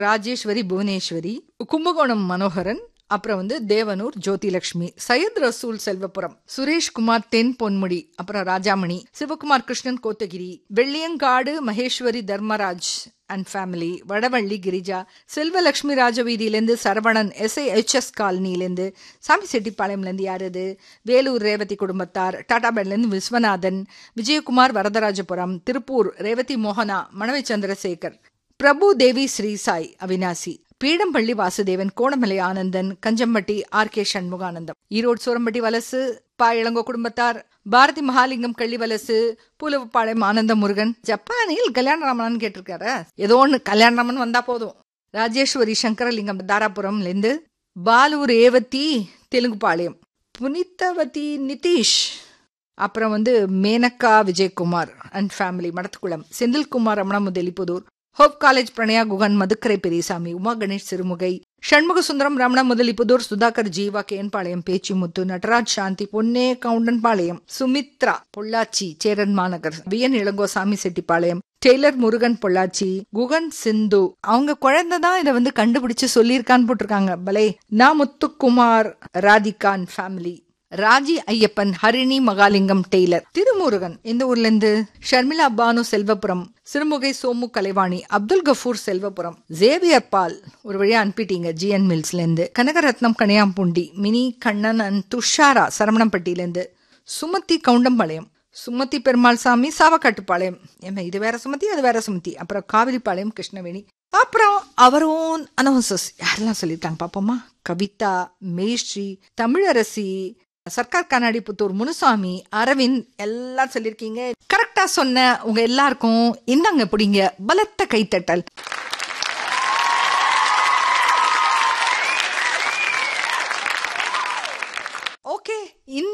ராஜேஸ்வரி புவனேஸ்வரி கும்பகோணம் மனோகரன் அப்புறம் வந்து தேவனூர் ஜோதிலட்சுமி சையத் ரசூல் செல்வபுரம் சுரேஷ்குமார் தென் பொன்முடி அப்புறம் ராஜாமணி சிவகுமார் கிருஷ்ணன் கோத்தகிரி வெள்ளியங்காடு மகேஸ்வரி தர்மராஜ் அண்ட் ஃபேமிலி வடவள்ளி கிரிஜா செல்வலட்சுமி ராஜவீதியிலேருந்து சரவணன் எஸ்ஐஹெச்எஸ் காலனிலேருந்து சாமி செட்டிப்பாளையம்லேருந்து யார் இது வேலூர் ரேவதி குடும்பத்தார் டாடாபேட்லேருந்து விஸ்வநாதன் விஜயகுமார் வரதராஜபுரம் திருப்பூர் ரேவதி மோகனா மணவை சந்திரசேகர் பிரபு தேவி ஸ்ரீசாய் அவினாசி பீடம்பள்ளி வாசுதேவன் கோணமலை ஆனந்தன் கஞ்சம்பட்டி ஆர் கே சண்முகானந்தம் ஈரோடு சோரம்பட்டி வலசு பா இளங்கோ குடும்பத்தார் பாரதி மகாலிங்கம் கள்ளி வலசு பூலவப்பாளையம் ஆனந்த முருகன் ஜப்பானில் கல்யாணராமன் கேட்டிருக்காரு ஏதோ ஒன்று கல்யாணராமன் வந்தா போதும் ராஜேஸ்வரி சங்கரலிங்கம் தாராபுரம்லேருந்து பாலு ரேவதி தெலுங்குபாளையம் புனிதவதி நிதிஷ் அப்புறம் வந்து Menaka Vijayakumar and family Madathukulam Senthilkumar Ramana Muthalipudur Hope college Pranaya Guhan Madukkarai Periyasamy Uma Ganesh Sirumugai Shanmuga Sundaram Ramana Muthalipudur Sudhakar Jeeva Kenpalayam Pechimuthu Nataraj Shanthi Ponne Goundanpalayam Sumithra Pollachi Cheran Managar Viyan Ilangosamy Chettipalayam tailor Murugan Pollachi Guhan Sindhu அவங்க குழந்தை தான் இதை வந்து கண்டுபிடிச்சு சொல்லியிருக்கான்னு போட்டிருக்காங்க பலே நா முத்துக்குமார் ராதிகான் ஃபேமிலி ராஜி ஐயப்பன் ஹரிணி மகாலிங்கம் டெய்லர் திருமுருகன் இந்த ஊர்ல இருந்து ஷர்மிளா பானு செல்வபுரம் சிறுமுகை சோமு கலைவாணி அப்துல் கஃபூர் செல்வபுரம் ஜேவியர் பால் ஒரு வழியா அனுப்பிட்டீங்க ஜிஎன் மில்ஸ்ல இருந்து கனகரத்னம் கனியாம்பூண்டி மினி கண்ணன் அண்ட் துஷாரா சரவணம்பட்டியில இருந்து சுமதி கவுண்டம்பாளையம் சுமதி பெருமாள் சாமி சாவக்காட்டுப்பாளையம் ஏமா இது வேற சுமதி அது வேற சுமதி அப்புறம் காவிரிப்பாளையம் கிருஷ்ணவேணி அப்புறம் அவரும் அனௌன்சஸ் யாரெல்லாம் சொல்லியிருக்காங்க பாப்போமா கவிதா மேஸ்ரீ தமிழரசி சர்க்கார் கண்ணாடி புத்தூர் முனுசாமி அரவிந்த் எல்லாம் சொல்லியிருக்கீங்க கரெக்டா சொன்ன உங்க எல்லாருக்கும் இந்தாங்க பிடிங்க பலத்த கைத்தட்டல் ஓகே இந்த